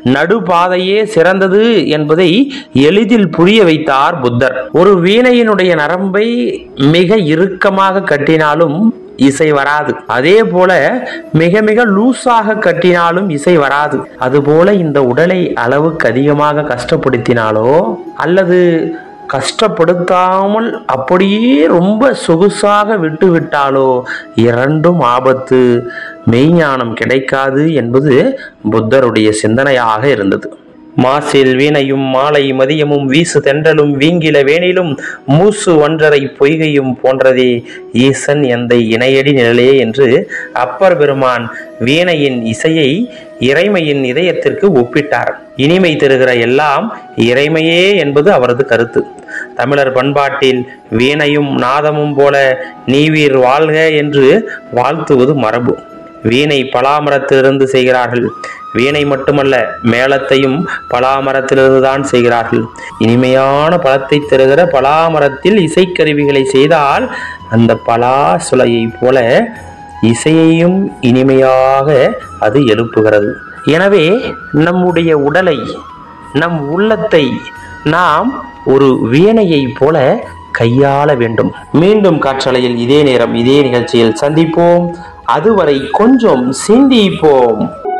நடுபாதையே சிறந்தது என்பதை எளிதில் புரிய வைத்தார் புத்தர் ஒரு வீணையினுடைய நரம்பை மிக இறுக்கமாக கட்டினாலும் இசை வராது அதே போல மிக மிக லூஸாக கட்டினாலும் இசை வராது அதுபோல இந்த உடலை அளவுக்கு அதிகமாக கஷ்டப்படுத்தினாலோ அல்லது கஷ்டப்படுத்தாமல் அப்படியே ரொம்ப சொகுசாக விட்டு விட்டாலோ இரண்டும் ஆபத்து மெய்ஞானம் கிடைக்காது என்பது புத்தருடைய சிந்தனையாக இருந்தது மாசில் வீணையும் மாலை மதியமும் வீசு தென்றலும் வீங்கில வேணிலும் மூசு ஒன்றரை பொய்கையும் போன்றதே ஈசன் எந்தை இணையடி நிழலே என்று அப்பர் பெருமான் வீணையின் இசையை இறைமையின் இதயத்திற்கு ஒப்பிட்டார் இனிமை தருகிற எல்லாம் இறைமையே என்பது அவரது கருத்து தமிழர் பண்பாட்டில் வீணையும் நாதமும் போல நீவீர் வாழ்க என்று வாழ்த்துவது மரபு வீணை பலாமரத்திலிருந்து செய்கிறார்கள் வீணை மட்டுமல்ல மேளத்தையும் பலாமரத்திலிருந்து தான் செய்கிறார்கள் இனிமையான பழத்தை தருகிற பலாமரத்தில் இசைக்கருவிகளை செய்தால் அந்த பலா சுளையைப் போல இசையையும் இனிமையாக அது எழுப்புகிறது எனவே நம்முடைய உடலை நம் உள்ளத்தை நாம் ஒரு வீணையைப் போல கையாள வேண்டும் மீண்டும் காற்றலையில் இதே நேரம் இதே நிகழ்ச்சியில் சந்திப்போம் அதுவரை கொஞ்சம் சிந்திப்போம்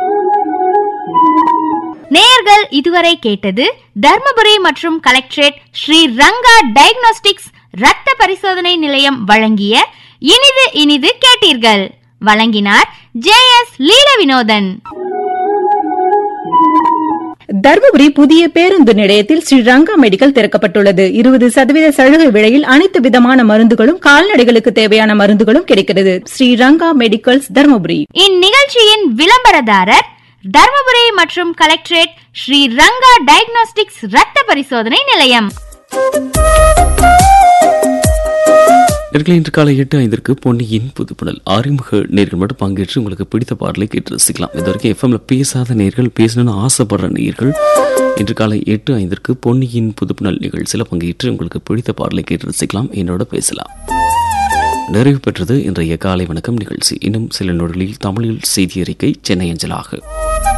நேயர்கள் இதுவரை கேட்டது தர்மபுரி மற்றும் கலெக்டரேட் ஸ்ரீ ரங்கா டயக்னோஸ்டிக்ஸ் ரத்த பரிசோதனை நிலையம் வழங்கிய இனிது இனிது கேட்டீர்கள் வழங்கினார் ஜே எஸ் லீல வினோதன் தர்மபுரி புதிய பேருந்து நிலையத்தில் ஸ்ரீ ரங்கா மெடிக்கல் திறக்கப்பட்டுள்ளது இருபது சதவீத சலுகை விலையில் அனைத்து விதமான மருந்துகளும் கால்நடைகளுக்கு தேவையான மருந்துகளும் கிடைக்கிறது ஸ்ரீ ரங்கா மெடிக்கல்ஸ் தர்மபுரி இந்நிகழ்ச்சியின் விளம்பரதாரர் தர்மபுரி மற்றும் கலெக்டரேட் ஸ்ரீ ரங்கா டயக்னோஸ்டிக்ஸ் ரத்த பரிசோதனை நிலையம் நேர்களை இன்று காலை எட்டு ஐந்திற்கு பொன்னியின் புதுப்புணல் அறிமுக நேர்கள் மட்டும் பங்கேற்று உங்களுக்கு பிடித்த பாடலை கேட்டு ரசிக்கலாம் இது வரைக்கும் எஃப்எம்ல பேசாத நேர்கள் பேசணும்னு ஆசைப்படுற நேர்கள் இன்று காலை எட்டு ஐந்திற்கு பொன்னியின் புதுப்புணல் நிகழ்ச்சியில் பங்கேற்று உங்களுக்கு பிடித்த பாடலை கேட்டு ரசிக்கலாம் என்னோட பேசலாம் நிறைவு பெற்றது இன்றைய காலை வணக்கம் நிகழ்ச்சி இன்னும் சில நொடிகளில் தமிழில் செய்தி அறிக்கை சென்னை அஞ்சலாக